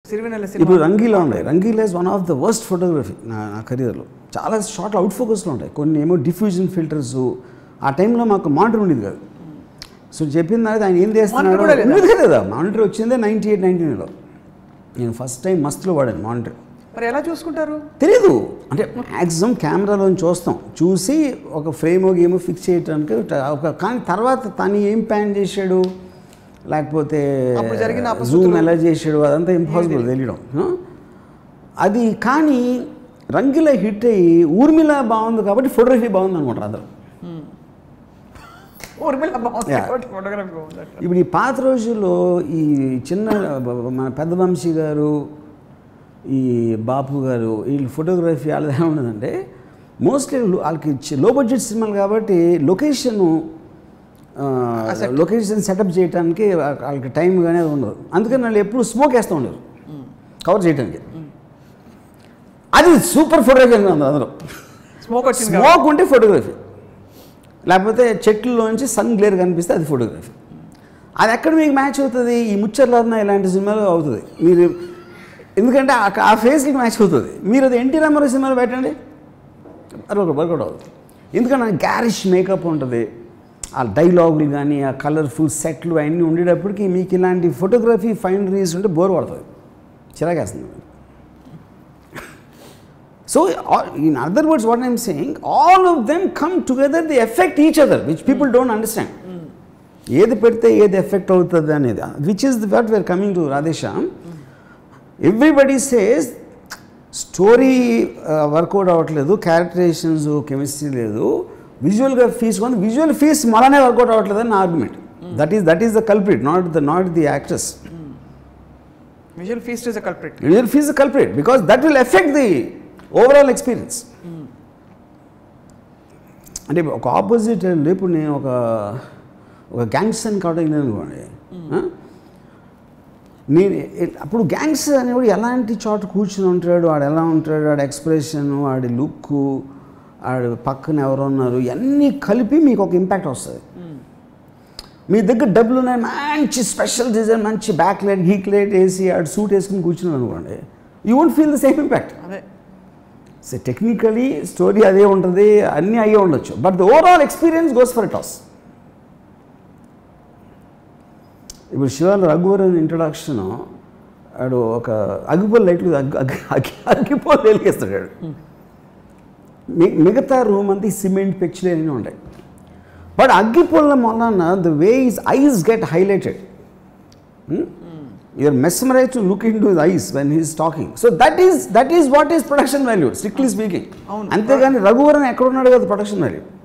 సిరివెన్నెల ఇప్పుడు సినిమా రంగీలా ఉన్నాయి Rangeela is one of the worst photography నా నా కెరియర్లో చాలా షార్ట్లు అవుట్ ఫోకస్లో ఉంటాయి కొన్ని ఏమో డిఫ్యూజన్ ఫిల్టర్స్ ఆ టైంలో మాకు మానిటర్ ఉండేది కాదు సో చెప్పిన తర్వాత ఆయన ఏం చేస్తున్నాడు కూడా లేదా? ఉండేది కదా మానిటర్ వచ్చిందే నైంటీ ఎయిట్ నైన్టీ నైన్లో నేను ఫస్ట్ టైం మస్తులో వాడాను మానిటర్ మరి ఎలా చూసుకుంటారు తెలీదు అంటే మ్యాక్సిమం కెమెరాలో చూస్తాం చూసి ఒక ఫ్రేమ్ ఏమో ఫిక్స్ చేయడానికి ట- ఒక కానీ తర్వాత తను ఏం ప్యాన్ చేశాడు లేకపోతే అప్పుడు జరిగిన అపశృతులు. జూమ్ ఎలా చేశాడు అదంతా ఇంపాసిబుల్ తెలియడం ఆ? అది కానీ రంగిలా హిట్ అయ్యి ఊర్మిళ బాగుంది కాబట్టి ఫోటోగ్రఫీ బాగుంది అనుకుంటారు అందరూ ఊర్మిళ బాగుంది Yeah. కాబట్టి ఫోటోగ్రఫీ బాగుంది అట్లా. ఇప్పుడు ఈ పాత రోజుల్లో ఈ చిన్న బ- బ- మన పెద్ద వంశీ గారు ఈ బాపు గారు వీళ్ళు ఫోటోగ్రఫీ వాళ్ళది ఎలా ఉండదంటే మోస్ట్లీ వాళ్ళకి లో బడ్జెట్ సినిమాలు కాబట్టి లొకేషన్ లొకేషన్ సెటప్ చేయడానికి వా- వాళ్ళకి టైం కానీ అది ఉండదు అందుకని వాళ్ళు ఎప్పుడు స్మోక్ వేస్తూ ఉండరు కవర్ చేయడానికి అది సూపర్ ఫోటోగ్రఫీ ఉంది అందరూ స్మోక్ వచ్చింది కాబట్టి. స్మోక్ ఉంటే ఫోటోగ్రఫీ లేకపోతే చెట్లలోంచి సన్ గ్లేర్ కనిపిస్తే అది ఫోటోగ్రఫీ అది ఎక్కడ మీకు మ్యాచ్ అవుతుంది ఈ ముచ్చర్లన్న ఇలాంటి సినిమాలో అవుతుంది మీరు ఎందుకంటే ఆ- ఆ ఫేస్కి మ్యాచ్ అవుతుంది మీరు అది ఎన్టీ రామారావు సినిమాలో పెట్టండి అది ఒక వర్కౌట్ అవుతుంది ఎందుకంటే గ్యారిష్ మేకప్ ఉంటుంది ఆ డైలాగులు కానీ ఆ కలర్ఫుల్ సెట్లు అవన్నీ ఉండేటప్పటికి మీకు ఇలాంటి ఫోటోగ్రఫీ ఫైనరీస్ ఉంటే బోర్ పడుతుంది చిరాకేస్తుంది So, all- in other words, what I'm saying, all of them come together, they affect each other, which people don't understand. ఏది పెడితే ఏది ఎఫెక్ట్ అవుతుంది అనేది which is what we're coming to Radhe Shyam everybody says story work out అవ్వట్లేదు characterisations chemistry లేదు విజువల్గా feast కొంది visual feast మళ్ళనే వర్కౌట్ అవ్వట్లేదు అని నా argument that is that is the culprit not the not the actors visual feast is a culprit visual feast the culprit because that will effect the overall experience అంటే ఒక opposite ఇప్పుడు నేను ఒక ఒక గ్యాంగ్స్టర్ని కావడం అనుకోండి ఆ? నేను ఎ- అప్పుడు గ్యాంగ్స్టర్ అనేవాడు ఎలాంటి చోట కూర్చుని ఉంటాడు వాడు ఎలా ఉంటాడు వాడి ఎక్స్ప్రెషన్ వాడి లుక్ వాడి పక్కన ఎవరు ఉన్నారు ఇవన్నీ కలిపి మీకు ఒక ఇంపాక్ట్ వస్తుంది మీ దగ్గర డబ్బులు ఉన్నాయి మంచి స్పెషల్ డిజైన్ మంచి బ్యాక్ లైట్ హీక్ లైట్ వేసి ఆడు సూట్ వేసుకుని కూర్చున్నాడు అనుకోండి you won't feel the same impact అదే సో టెక్నికలీ స్టోరీ అదే ఉంటుంది అన్నీ అయ్యే ఉండొచ్చు but the overall experience goes for toss ఇప్పుడు శివాల రఘువరన్ ఇంట్రొడక్షన్ ఆడు ఒక అగ్గిపోలు లైట్లు అగ్గి అగ్గి అగ్గి అగ్గిపోలు వెలిగిస్తాడు ఆడు. మి- మిగతా రూమ్ అంతా ఈ సిమెంట్ పెచ్చులు అన్నీ ఉంటాయి బట్ అగ్గిపోల వలన the way is eyes get highlighted you're mesmerised to look in to eyes when he's talking so that is that is what is production value strictly speaking అవును. అంతేగాని రఘువరన్ ఎక్కడ ఉన్నాడు కదా ప్రొడక్షన్ వాల్యూ